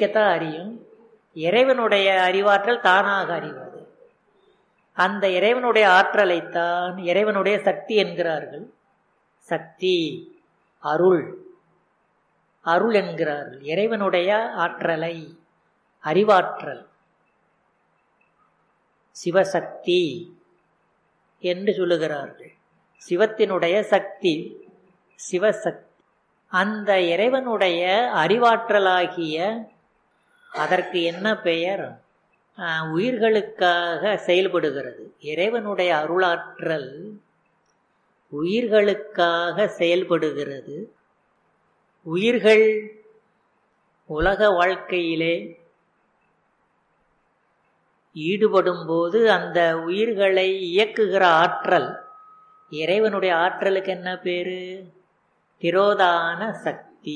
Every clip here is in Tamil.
இயக்கத்தான் அறியும் இறைவனுடைய அறிவாற்றல் தானாக அறிவது அந்த இறைவனுடைய ஆற்றலைத்தான் இறைவனுடைய சக்தி என்கிறார்கள் சக்தி அருள் அருள் என்கிறார்கள் இறைவனுடைய ஆற்றலை அறிவாற்றல் சிவசக்தி என்று சொல்லுகிறார்கள் சிவத்தினுடைய சக்தி சிவசக்தி அந்த இறைவனுடைய அறிவாற்றலாகிய அதற்கு என்ன பெயர் உயிர்களுக்காக செயல்படுகிறது இறைவனுடைய அருளாற்றல் உயிர்களுக்காக செயல்படுகிறது உயிர்கள் உலக வாழ்க்கையிலே ஈடுபடும் போது அந்த உயிர்களை இயக்குகிற ஆற்றல் இறைவனுடைய ஆற்றலுக்கு என்ன பேரு திரோதான சக்தி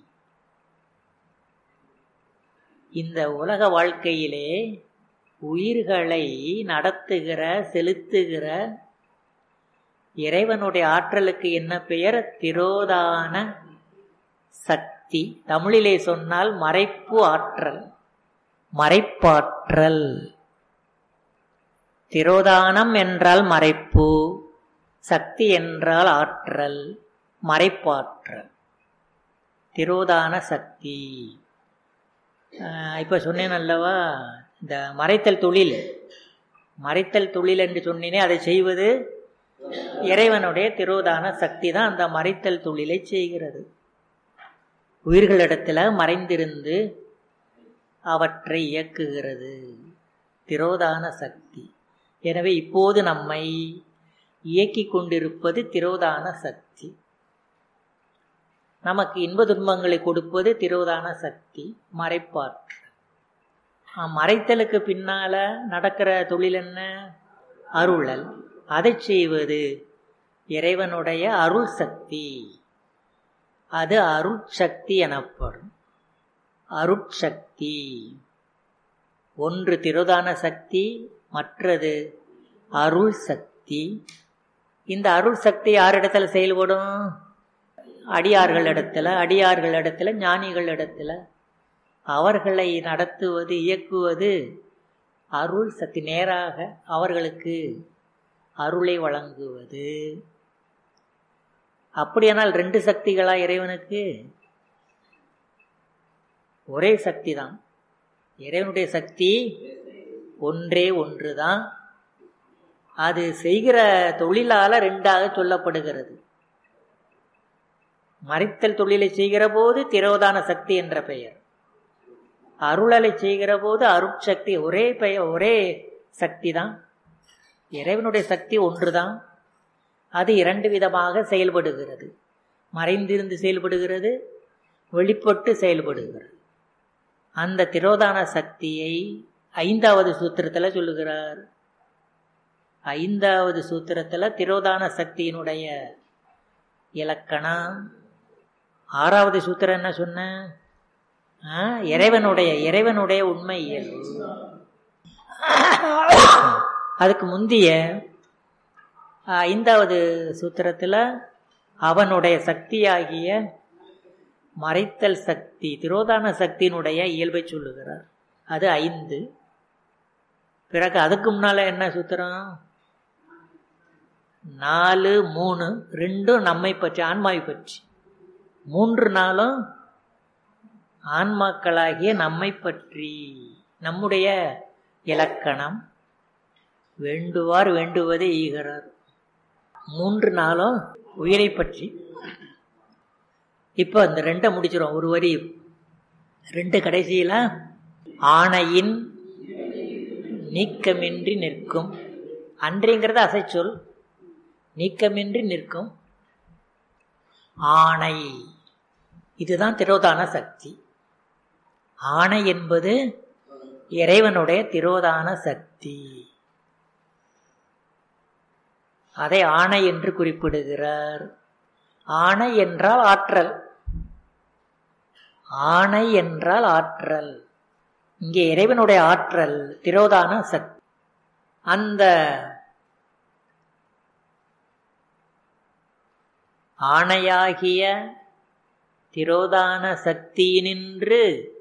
இந்த உலக வாழ்க்கையிலே உயிர்களை நடத்துகிற செலுத்துகிற இறைவனுடைய ஆற்றலுக்கு என்ன பெயர் திரோதான சக்தி தமிழிலே சொன்னால் மறைப்பு ஆற்றல் மறைப்பாற்றல் திரோதானம் என்றால் மறைப்பு சக்தி என்றால் ஆற்றல் மறைப்பாற்றல் திரோதான சக்தி இப்போ சொன்னேன் அல்லவா இந்த மறைத்தல் தொழில் மறைத்தல் தொழில் என்று சொன்னேனே அதை செய்வது இறைவனுடைய திரோதான சக்தி தான் அந்த மறைத்தல் தொழிலை செய்கிறது உயிர்களிடத்தில் மறைந்திருந்து அவற்றை இயக்குகிறது திரோதான சக்தி எனவே இப்போது நம்மை இயக்கி கொண்டிருப்பது திரோதான சக்தி நமக்கு இன்ப துன்பங்களை கொடுப்பது திரோதான சக்தி மறைப்பாற்று மறைத்தலுக்கு பின்னால நடக்கிற தொழில் என்ன அருளல் அதை செய்வது இறைவனுடைய அருள் சக்தி அது அருட்சக்தி எனப்படும் அருட்சக்தி ஒன்று திரோதான சக்தி மற்றது அருள் சக்தி இந்த அருள் சக்தி யாரிடத்துல செயல்படும் அடியார்கள் இடத்துல அடியார்கள் இடத்துல ஞானிகள் இடத்துல அவர்களை நடத்துவது இயக்குவது அருள் சக்தி நேராக அவர்களுக்கு அருளை வழங்குவது அப்படியானால் ரெண்டு சக்திகளா இறைவனுக்கு ஒரே சக்தி தான் இறைவனுடைய சக்தி ஒன்றே ஒன்று தான் அது செய்கிற தொழிலால ரெண்டாக சொல்லப்படுகிறது மறைத்தல் தொழிலை செய்கிற போது திரோதான சக்தி என்ற பெயர் அருளலை செய்கிற போது அருட்சக்தி ஒரே பெயர் ஒரே சக்தி தான் இறைவனுடைய சக்தி ஒன்றுதான் அது இரண்டு விதமாக செயல்படுகிறது மறைந்திருந்து செயல்படுகிறது வெளிப்பட்டு செயல்படுகிறது அந்த திரோதான சக்தியை ஐந்தாவது சூத்திரத்தில் சொல்லுகிறார் ஐந்தாவது சூத்திரத்தில் திரோதான சக்தியினுடைய இலக்கணம் ஆறாவது சூத்திரம் என்ன சொன்ன இறைவனுடைய இறைவனுடைய உண்மை அதுக்கு முந்திய ஐந்தாவது சூத்திரத்தில் அவனுடைய சக்தியாகிய மறைத்தல் சக்தி திரோதான சக்தியினுடைய இயல்பை சொல்லுகிறார் அது ஐந்து பிறகு அதுக்கு முன்னால என்ன சூத்திரம் நாலு மூணு ரெண்டும் நம்மை பற்றி ஆன்மாவை பற்றி மூன்று நாளும் ஆன்மாக்களாகிய நம்மை பற்றி நம்முடைய இலக்கணம் வேண்டுவார் வேண்டுவதே ஈகிறார் மூன்று நாளும் உயிரை பற்றி இப்போ அந்த ரெண்டை முடிச்சிடும் ஒரு வரி ரெண்டு கடைசியில் ஆணையின் நீக்கமின்றி நிற்கும் அன்றிங்கிறது அசைச்சொல் நீக்கமின்றி நிற்கும் ஆணை இதுதான் திரோதான சக்தி ஆணை என்பது இறைவனுடைய திரோதான சக்தி அதை ஆணை என்று குறிப்பிடுகிறார் ஆணை என்றால் ஆற்றல் ஆணை என்றால் ஆற்றல் இங்கே இறைவனுடைய ஆற்றல் திரோதான சக்தி அந்த ஆணையாகிய திரோதான சக்தியினின்று